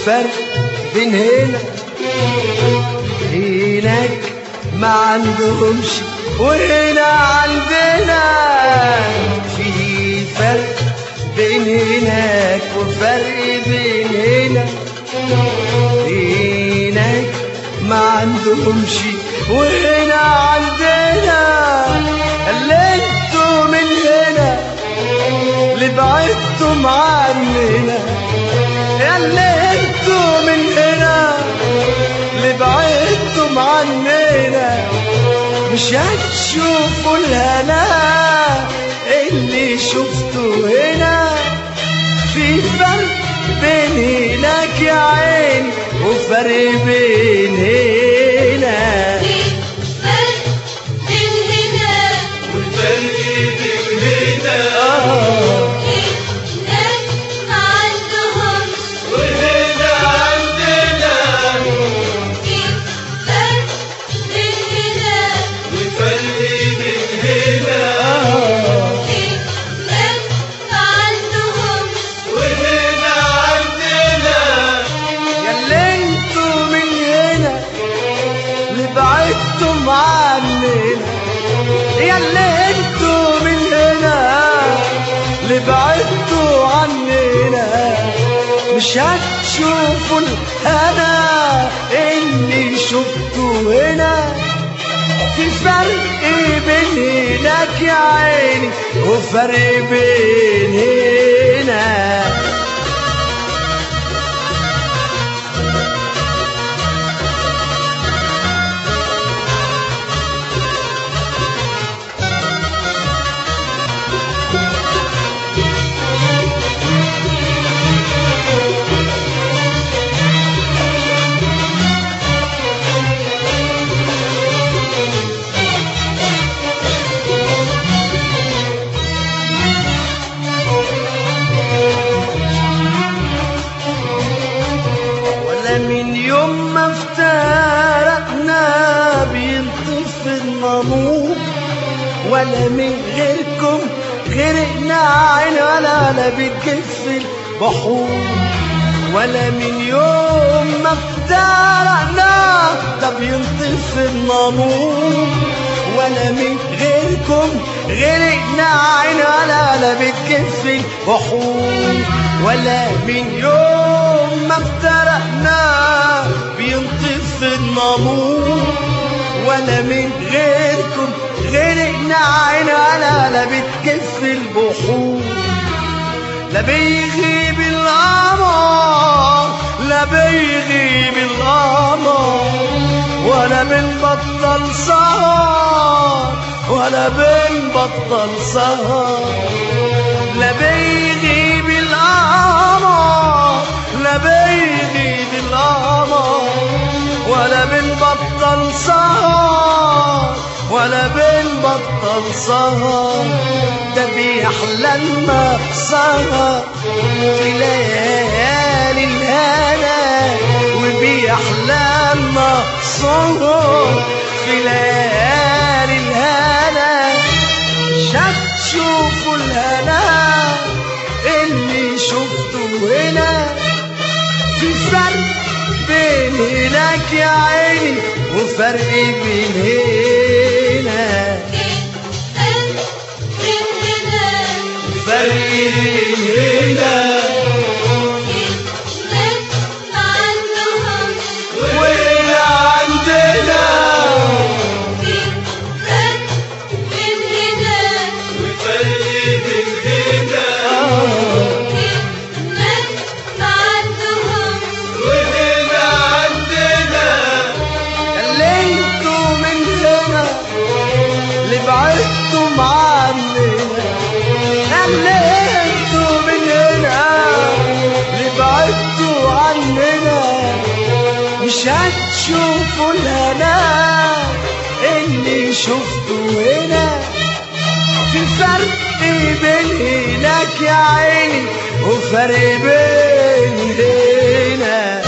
وفرق بين هنا هناك ما عندهمش وهنا عندنا في فرق بين هناك وفرق بين هنا هناك ما عندهمش وهنا عندنا اللي انتوا من هنا اللي بعدتم عننا يا اللي انتوا من هنا اللي بعدتم عننا مش هتشوفوا الهنا اللي شفته هنا في فرق بين هناك يا عين وفرق بين هنا فرق بين هنا والفرق بين هنا آه هناك ما عندهمش وهنا عندنا في فرق بين هنا والفرق بين هنا آه هناك ما عندهمش وهنا عندنا يا اللي انتوا من هنا اللي بعدتم عننا يا اللي انتوا من هنا اللي بعدتوا عننا مش هتشوفوا الهنا اللي شفتوا هنا في فرق بين هناك يا عيني وفرق بين هنا ولا من يوم ما افترقنا بينطف النمور ولا من غيركم غرقنا عين ولا ولا بتجف البحور ولا من يوم ما افترقنا ده بينطف النمور ولا من غيركم غرقنا عين ولا ولا بتجف البحور ولا من يوم ما افترقنا بينطف النمور ولا من غيركم غرقنا عين ولا ولا بتكف البحور لا بيغيب القمر لا بيغيب القمر ولا بنبطل سهر ولا بنبطل سهر لا بيغيب القمر لا بيغيب القمر ولا بنبطل سهر ولا بنبطل سهر ده بيحلى لنا سهر في ليالي الهنا وبيحلى لنا سهر في ليالي الهنا مش هتشوفوا الهنا اللي شفته هنا في فرق بين هناك يا عيني وفرق بين هنا فرق بين هنا فرق بين هنا هناك ما عندهمش وهنا عندنا في فرق بين هنا والفرق بين هنا هناك ما عندهمش وهنا عندنا اللي انتوا من هنا اللي بعدتم عننا اللي انتوا من هنا اللي بعدتوا عننا مش هتشوفوا الهنا اللي شفته هنا في فرق بين هناك يا عيني وفرق بين هنا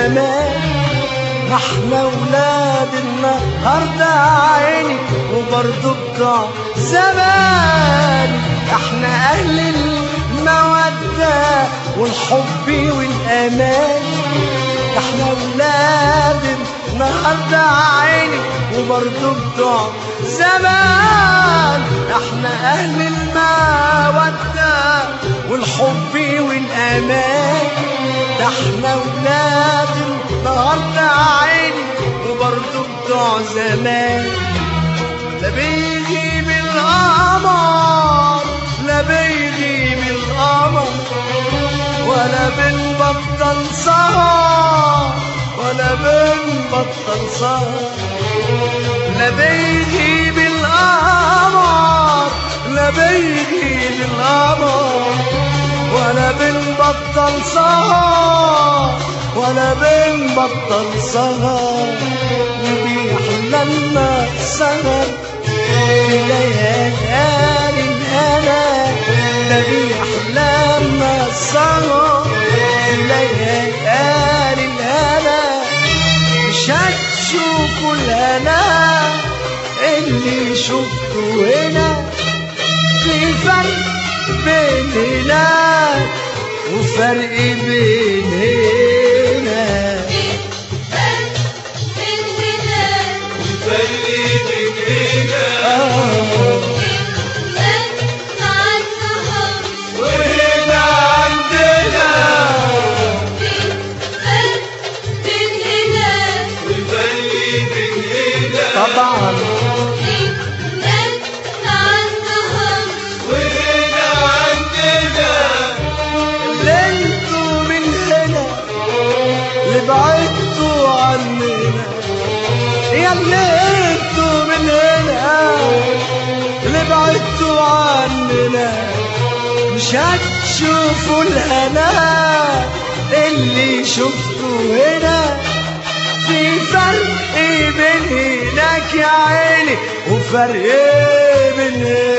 زمان احنا ولاد النهارده عيني وبرضه بتوع زمان احنا اهل المودة والحب والامان احنا ولاد النهارده عيني وبرضه بتوع زمان احنا اهل المودة والحب والامان ده احنا ولاد النهارده عيني وبرضه بتوع زمان لا بيغيب القمر لا بيغيب القمر ولا بنبطل سهر ولا بنبطل سهر لا بيغيب القمر لا بيغيب القمر ولا بنبطل سهر ولا بنبطل سهر وبيحلى لنا السهر في ليالي الهنا ده بيحلى لنا السهر في ليالي الهنا مش هتشوفوا الهنا اللي شفته هنا في فرق بين هناك وفرق بين هنا من هناك فرقي بين هنا آه من مع النهار وهنا عندنا من هناك وفرقي بين هنا طبعا من مع النهار وهنا عندنا اللي انتوا من هنا اللي بعدتوا عننا يا اللي انتوا من هنا اللي بعدتوا عننا مش هتشوفوا الهنا اللي شفتوا هنا في فرق بين هناك يا عيني وفرق بين هنا